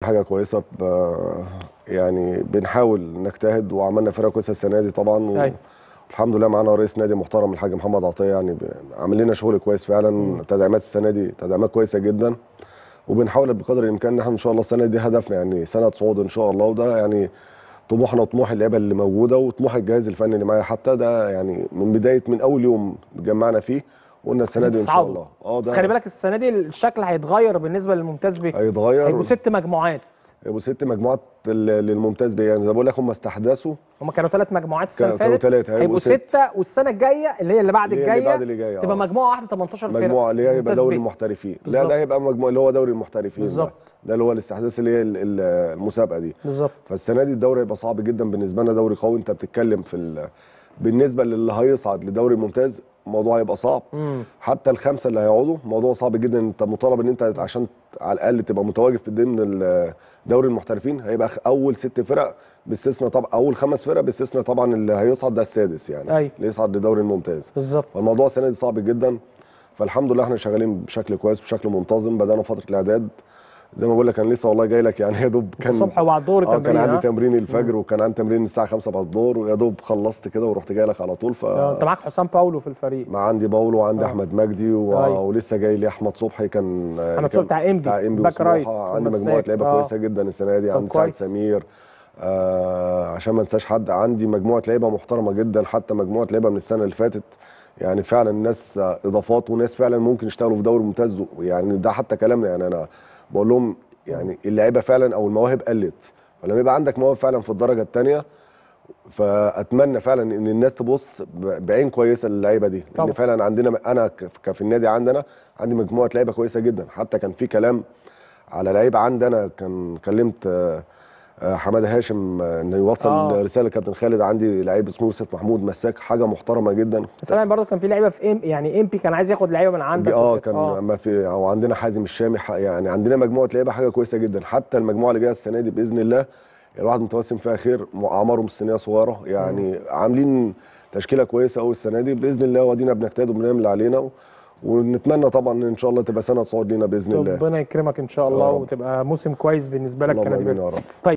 حاجه كويسه ب... يعني بنحاول نجتهد وعملنا فرقه كويسه السنه دي طبعا و... أيوة. الحمد لله معانا رئيس نادي محترم الحاج محمد عطيه يعني ب- عامل لنا شغل كويس فعلا تدعيمات السنه دي تدعيمات كويسه جدا وبنحاول بقدر الامكان ان احنا ان شاء الله السنه دي هدفنا يعني سنه صعود ان شاء الله وده يعني طموحنا وطموح اللعيبه اللي موجوده وطموح الجهاز الفني اللي معايا حتى ده يعني من بدايه من اول يوم اتجمعنا فيه قلنا السنه دي ان شاء تصعدوا. الله اه بس ده خلي بالك السنه دي الشكل هيتغير بالنسبه للممتاز بيه هيتغير هيبقوا ست مجموعات يبقوا ست مجموعات لل- للممتاز بيه يعني زي ما بقول لك هم استحدثوا هم كانوا ثلاث مجموعات السنه اللي كانوا فاتت ثلاثه هيبقوا سته والسنه الجايه اللي هي اللي بعد اللي هي اللي الجايه بعد اللي جايه تبقى آه. مجموعه واحده 18 فرقه مجموعه اللي هي يبقى ممتاز دوري بيه. المحترفين لا بالظبط. ده هيبقى مجموعه اللي هو دوري المحترفين ده. بالظبط. ده اللي هو الاستحداث اللي هي ال- ال- المسابقه دي بالظبط فالسنه دي الدوري هيبقى صعب جدا بالنسبه لنا دوري قوي انت بتتكلم في ال... بالنسبه للي هيصعد لدوري الممتاز الموضوع هيبقى صعب امم حتى الخمسه اللي هيقعدوا موضوع صعب جدا انت مطالب ان انت عشان على الاقل تبقى متواجد في ضمن ال- دوري المحترفين هيبقى خ- اول ست فرق باستثناء طبعا اول خمس فرق باستثناء طبعا اللي هيصعد ده السادس يعني أيوة. اللي يصعد لدوري الممتاز بالظبط فالموضوع السنه دي صعب جدا فالحمد لله احنا شغالين بشكل كويس بشكل منتظم بدانا فتره الاعداد زي ما بقول لك انا لسه والله جاي لك يعني يا دوب كان الصبح وبعد الظهر اه كان تمرين عندي ها؟ تمرين الفجر وكان عندي تمرين الساعه 5 بعد الظهر ويا دوب خلصت كده ورحت جاي لك على طول ف آه، انت معاك حسام باولو في الفريق مع عندي باولو وعندي آه. احمد مجدي و... أيوة. ولسه جاي لي احمد صبحي كان احمد صبحي بتاع انبي بتاع انبي باك رايت وسموحه عندي ومساك. مجموعه لعيبه آه. كويسه جدا السنه دي طب عندي سعد كويس. سمير آه عشان ما انساش حد عندي مجموعه لعيبه محترمه جدا حتى مجموعه لعيبه من السنه اللي فاتت يعني فعلا ناس آه، اضافات وناس فعلا ممكن يشتغلوا في دوري ممتاز يعني ده حتى كلامنا يعني انا بقول لهم يعني اللعيبه فعلا او المواهب قلت فلما يبقى عندك مواهب فعلا في الدرجه الثانيه فاتمنى فعلا ان الناس تبص ب- بعين كويسه للعيبه دي طبعا. لان فعلا عندنا انا ك- ك- في النادي عندنا عندي مجموعه لعيبه كويسه جدا حتى كان في كلام على لعيبه عندنا كان كلمت آه، آه، حماده هاشم آه، انه يوصل آه. رساله لكابتن خالد عندي لعيب اسمه يوسف محمود مساك حاجه محترمه جدا بس انا برضه كان في لعيبه في ام يعني امبي كان عايز ياخد لعيبه من عندك اه وكده. كان ما في او عندنا حازم الشامي ح- يعني عندنا مجموعه لعيبه حاجه كويسه جدا حتى المجموعه اللي جايه السنه دي باذن الله الواحد متوسم فيها خير م- اعمارهم السنيه صغيره يعني عاملين تشكيله كويسه قوي السنه دي باذن الله وادينا بنجتهد وبنعمل اللي علينا و... ونتمنى طبعا ان شاء الله تبقى سنه صعود لينا باذن الله ربنا يكرمك ان شاء الله يا رب. وتبقى موسم كويس بالنسبه لك اللهم كنادي امين بيراميدز. يا رب طيب